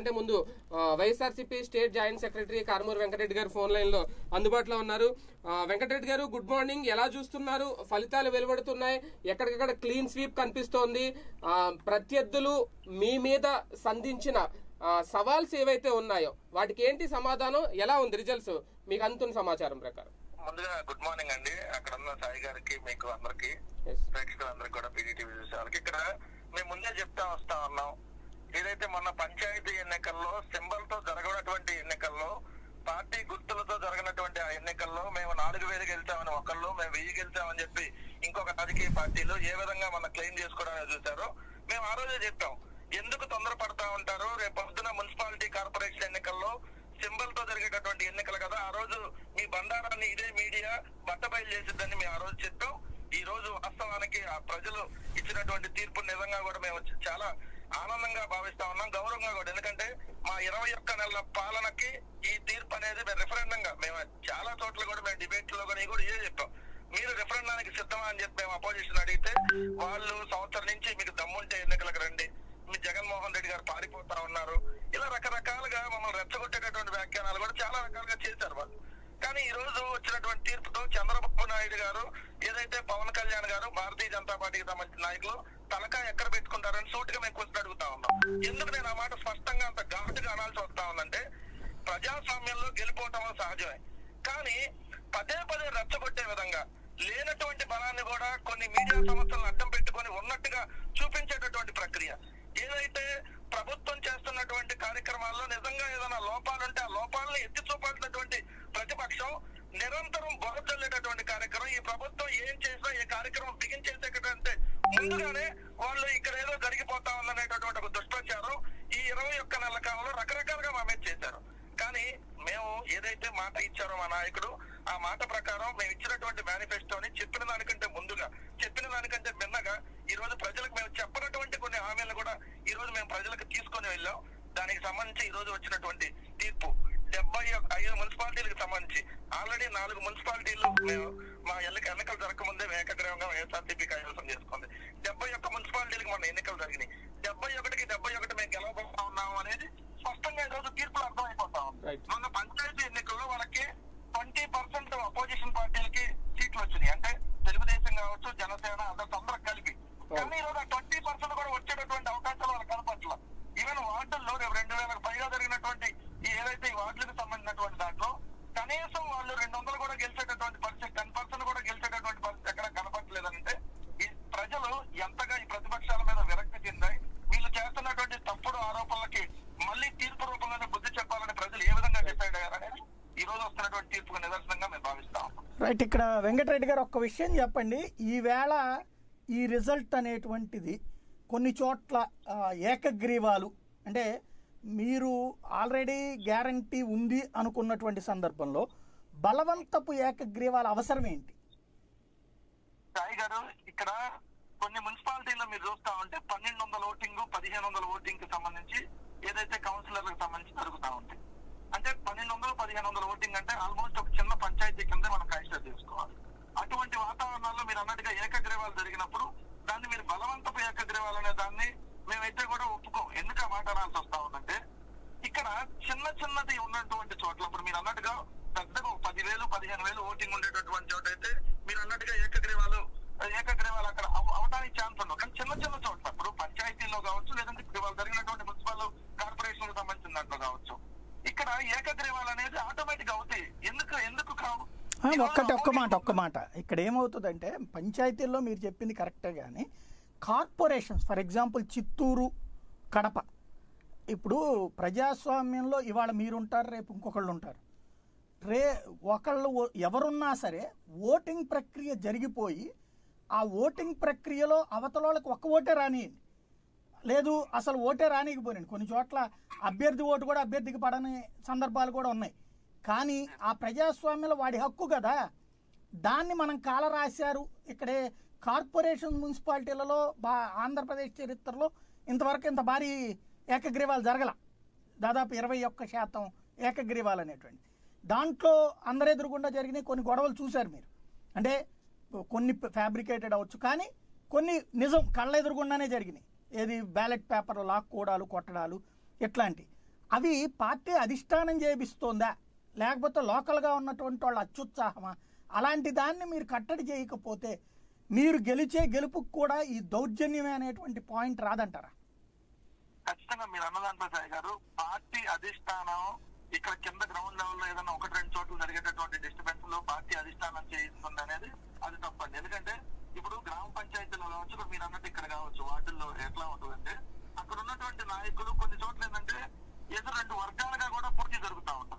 అంతకంటే ముందు ఆ, YSRCP state joint secretary Karumuri Venkatareddy గారు ఫోన్ లైన్ లో అందుబాటులో ఉన్నారు ఆ, వెంకటరెడ్డి గారు గుడ్ మార్నింగ్ ఎలా చూస్తున్నారు ఫలితాలు వెలువడుతున్నాయి ఎక్కడికక్కడ క్లీన్ స్వీప్ కనిపిస్తోంది ఆ, ప్రత్యర్థులు మీ మీద సంధించిన ఆ, సవాల్స్ ఏవైతే ఉన్నాయో వాటికి ఏంటి సమాధానం ఎలా ఉంది రిజల్ట్స్ మీకు అందుతున్న సమాచారం ప్రకారం ముందుగా గుడ్ మార్నింగ్ అండి అక్కడ ఉన్న సాయి గారికి మీకు అందరికి Yes. ప్రేక్షకులందరికీ కూడా పీడీటీవీ చూసే వాళ్ళకి ఇక్కడ మేము ముందే చెప్తా వస్తా ఉన్నాం ఏదైతే మొన్న పంచాయతీ ఎన్నికల్లో సింబల్ తో జరగనటువంటి ఎన్నికల్లో పార్టీ గుర్తులతో జరగనటువంటి ఆ ఎన్నికల్లో మేము నాలుగు వేలు గెలిచామని ఒకళ్ళు మేము వెయ్యి గెలిచామని చెప్పి ఇంకొక రాజకీయ పార్టీలు ఏ విధంగా మన క్లెయిమ్ చేసుకోవడానికి చూసారో మేము ఆ రోజే చెప్పాం ఎందుకు తొందరపడతా ఉంటారు రేపు పొద్దున మున్సిపాలిటీ కార్పొరేషన్ ఎన్నికల్లో సింబల్ తో జరిగేటటువంటి ఎన్నికలు కదా ఆ రోజు మీ బండారాన్ని ఇదే మీడియా బట్టబయలు చేసిద్దని మేము ఆ రోజు చెప్పాం ఈ రోజు వాస్తవానికి ఆ ప్రజలు ఇచ్చినటువంటి తీర్పు నిజంగా కూడా మేము చాలా ఆనందంగా భావిస్తా ఉన్నాం గౌరవంగా కూడా ఎందుకంటే మా ఇరవై ఒక్క నెలల పాలనకి ఈ తీర్పు అనేది మేము రిఫరెండంగా మేము చాలా చోట్ల కూడా మేము డిబేట్ లో కూడా కూడా ఇదే చెప్పాం మీరు రిఫరెండానికి సిద్ధమా అని చెప్పి మేము అపోజిషన్ అడిగితే వాళ్ళు సంవత్సరం నుంచి మీకు దమ్ముంటే ఎన్నికలకు రండి మీ జగన్మోహన్ రెడ్డి గారు పారిపోతా ఉన్నారు ఇలా రకరకాలుగా మమ్మల్ని రెచ్చగొట్టేటటువంటి వ్యాఖ్యానాలు కూడా చాలా రకాలుగా చేశారు వాళ్ళు కానీ ఈ రోజు వచ్చినటువంటి తీర్పుతో చంద్రబాబు నాయుడు గారు ఏదైతే పవన్ కళ్యాణ్ గారు భారతీయ జనతా పార్టీకి సంబంధించిన నాయకులు తలకా ఎక్కడ పెట్టుకుంటారని సూటిగా మేము క్వశ్చన్ అడుగుతా ఉన్నాం ఎందుకు నేను ఆ మాట స్పష్టంగా అంత ఘాటుగా అనాల్సి వస్తా ఉందంటే ప్రజాస్వామ్యంలో గెలిపోవటం సహజమే కానీ పదే పదే రెచ్చగొట్టే విధంగా లేనటువంటి బలాన్ని కూడా కొన్ని మీడియా సంస్థలను అడ్డం పెట్టుకొని ఉన్నట్టుగా చూపించేటటువంటి ప్రక్రియ ఏదైతే ప్రభుత్వం చేస్తున్నటువంటి కార్యక్రమాల్లో నిజంగా ఏదైనా లోపాలుంటే ఆ లోపాలను ఎత్తి చూపాల్సినటువంటి ప్రతిపక్షం నిరంతరం బొరజల్లేటటువంటి కార్యక్రమం ఈ ప్రభుత్వం ఏం చేసినా ఏ కార్యక్రమం బిగించేసేటంటే ముందుగానే వాళ్ళు ఇక్కడ ఏదో జరిగిపోతా ఉందనేటటువంటి ఒక దుష్ప్రచారం ఈ ఇరవై ఒక్క నెలల కాలంలో రకరకాలుగా మా మీద చేశారు కానీ మేము ఏదైతే మాట ఇచ్చారో మా నాయకుడు ఆ మాట ప్రకారం మేము ఇచ్చినటువంటి మేనిఫెస్టోని చెప్పిన దానికంటే ముందుగా చెప్పిన దానికంటే భిన్నగా ఈ రోజు ప్రజలకు మేము చెప్పినటువంటి కొన్ని హామీలను కూడా ఈ రోజు మేము ప్రజలకు తీసుకొని వెళ్ళాం దానికి సంబంధించి ఈ రోజు వచ్చినటువంటి తీర్పు డెబ్బై ఐదు మున్సిపాలిటీలకు సంబంధించి ఆల్రెడీ నాలుగు మున్సిపాలిటీలు మేము మా ఎన్నిక ఎన్నికలు జరగకముందే ఏకగ్రీవంగా వైఎస్ఆర్సీపీ కైవసం చేసుకుంది డెబ్బై ఒక్క మున్సిపాలిటీలకు మన ఎన్నికలు జరిగినాయి డెబ్బై ఒకటికి డెబ్బై ఒకటి మేము గెలవబోతా ఉన్నాము అనేది స్పష్టంగా ఈ రోజు తీర్పులు అర్థమైపోతా ఉంది Right. మొన్న పంచాయతీ ఎన్నికల్లో వాళ్ళకి ట్వంటీ పర్సెంట్ అపోజిషన్ పార్టీలకి సీట్లు వచ్చినాయి అంటే తెలుగుదేశం కావచ్చు జనసేన అదర్స్ అందరూ కలిపి కానీ ఈరోజు ఆ ట్వంటీ పర్సెంట్ కూడా వచ్చేటటువంటి అవకాశాలు వాళ్ళకి కనపట్ల ఈవెన్ వార్డుల్లో రేపు రెండు వేలకు పైగా జరిగినటువంటి ఈ ఏదైతే ఈ వార్డులకు సంబంధించినటువంటి దాంట్లో కనీసం వాళ్ళు రెండు వందలు కూడా గెలిచేటటువంటి పరిస్థితి టెన్ పర్సెంట్ కూడా గెలిచేటటువంటి పరిస్థితి ఎక్కడ కనపట్లేదంటే ఈ ప్రజలు ఎంతగా ఈ ప్రతిపక్షాల మీద విరక్తి చెందాయి వీళ్ళు చేస్తున్నటువంటి తప్పుడు ఆరోపణలకి మళ్ళీ తీర్పు రూపంలోనే బుద్ధి చెప్పాలని ప్రజలు ఏ విధంగా డిసైడ్ అయ్యారనేది ఈ రోజు వస్తున్నటువంటి తీర్పుకు నిదర్శనంగా మేము భావిస్తాం రైట్ ఇక్కడ వెంకటరెడ్డి గారు ఒక్క విషయం చెప్పండి ఈవేళ ఈ రిజల్ట్ అనేటువంటిది కొన్ని చోట్ల ఆ, ఏకగ్రీవాలు అంటే మీరు ఆల్రెడీ గ్యారంటీ ఉంది అనుకున్నటువంటి సందర్భంలో బలవంతపు ఏకగ్రీవాల అవసరం ఏంటి సాయి గారు ఇక్కడ కొన్ని మున్సిపాలిటీల్లో మీరు చూస్తా ఉంటే పన్నెండు వందల ఓటింగ్ పదిహేను వందల ఓటింగ్ కి సంబంధించి ఏదైతే కౌన్సిలర్లకు సంబంధించి జరుగుతా ఉంటాయి అంటే పన్నెండు వందలు పదిహేను వందల ఓటింగ్ అంటే ఆల్మోస్ట్ ఒక చిన్న పంచాయతీ కింద మనం కన్సిడర్ చేసుకోవాలి అటువంటి వాతావరణాల్లో మీరు అన్నట్టుగా ఏకగ్రీవాలు జరిగినప్పుడు దాన్ని మీరు బలవంతపు ఏకగ్రీవాలు అనే దాన్ని మేమైతే కూడా ఒప్పుకోం ఎందుకు ఆ మాట అనాల్సి వస్తా ఉందంటే ఇక్కడ చిన్న చిన్నది ఉన్నటువంటి చోట్ల ఇప్పుడు మీరు అన్నట్టుగా పెద్దగా ఒక పదివేలు పదిహేను వేలు ఓటింగ్ ఉండేటటువంటి చోట అయితే మీరు అన్నట్టుగా ఏకగ్రీవాలు ఏకగ్రీవాలు అక్కడ అవ- అవడానికి ఛాన్స్ ఉండవు కానీ చిన్న చిన్న చోట్ల ఇప్పుడు పంచాయతీల్లో కావచ్చు లేదంటే ఇప్పుడు వాళ్ళు జరిగినటువంటి మున్సిపల్ కార్పొరేషన్ సంబంధించిన దాంట్లో కావచ్చు ఇక్కడ ఏకగ్రీవాలు అనేది ఆటోమేటిక్ అవుతాయి ఎందుకు ఎందుకు కావు ఆ, ఒక్కటి ఒక్క మాట ఒక్క మాట ఇక్కడ ఏమవుతుందంటే పంచాయతీల్లో మీరు చెప్పింది కరెక్టే కానీ corporations for example Chittoor Kadapa ఇప్పుడు ప్రజాస్వామ్యంలో ఇవాళ మీరుంటారు రేపు ఇంకొకళ్ళు ఉంటారు రే ఒకళ్ళు ఓ- ఎవరున్నా సరే ఓటింగ్ ప్రక్రియ జరిగిపోయి ఆ ఓటింగ్ ప్రక్రియలో అవతల వాళ్ళకి ఒక్క ఓటే రానియండి లేదు అసలు ఓటే రానికపోయినండి కొన్ని చోట్ల అభ్యర్థి ఓటు కూడా అభ్యర్థికి పడని సందర్భాలు కూడా ఉన్నాయి కానీ ఆ ప్రజాస్వామ్యంలో వాడి హక్కు కదా దాన్ని మనం కాల రాశారు ఇక్కడే కార్పొరేషన్ మున్సిపాలిటీలలో బా ఆంధ్రప్రదేశ్ చరిత్రలో ఇంతవరకు ఇంత భారీ ఏకగ్రీవాలు జరగల దాదాపు ఇరవై ఒక్క శాతం ఏకగ్రీవాలు అనేటువంటి దాంట్లో అందరెదురుగుండా జరిగినాయి కొన్ని గొడవలు చూశారు మీరు అంటే కొన్ని ఫ్యాబ్రికేటెడ్ అవ్వచ్చు కానీ కొన్ని నిజం కళ్ళ ఎదురుగుండానే జరిగినాయి ఏది బ్యాలెట్ పేపర్ లాక్కోవడాలు కొట్టడాలు ఇట్లాంటి అవి పార్టీ అధిష్టానం చేపిస్తోందా లేకపోతే లోకల్గా ఉన్నటువంటి వాళ్ళ అత్యుత్సాహమా అలాంటి దాన్ని మీరు కట్టడి చేయకపోతే మీరు గెలిచే గెలుపుకు కూడా ఈ దౌర్జన్యమే అనేటువంటి పాయింట్ రాదంటారా ఖచ్చితంగా మీరు అన్నదాంట్లో సాయి గారు పార్టీ అధిష్టానం ఇక్కడ కింద గ్రౌండ్ లెవెల్ లో ఏదైనా ఒకటి రెండు చోట్ల జరిగేటటువంటి డిస్టర్బెన్స్ లో పార్టీ అధిష్టానం చేయిస్తుంది అనేది అది తప్పండి ఎందుకంటే ఇప్పుడు గ్రామ పంచాయతీలో కావచ్చు ఇప్పుడు మీరు అన్నట్టు ఇక్కడ కావచ్చు వార్డుల్లో ఎట్లా ఉంటుందంటే అక్కడ ఉన్నటువంటి నాయకులు కొన్ని చోట్ల ఏంటంటే ఏదో రెండు వర్గాలుగా కూడా పూర్తి జరుగుతా ఉంటాయి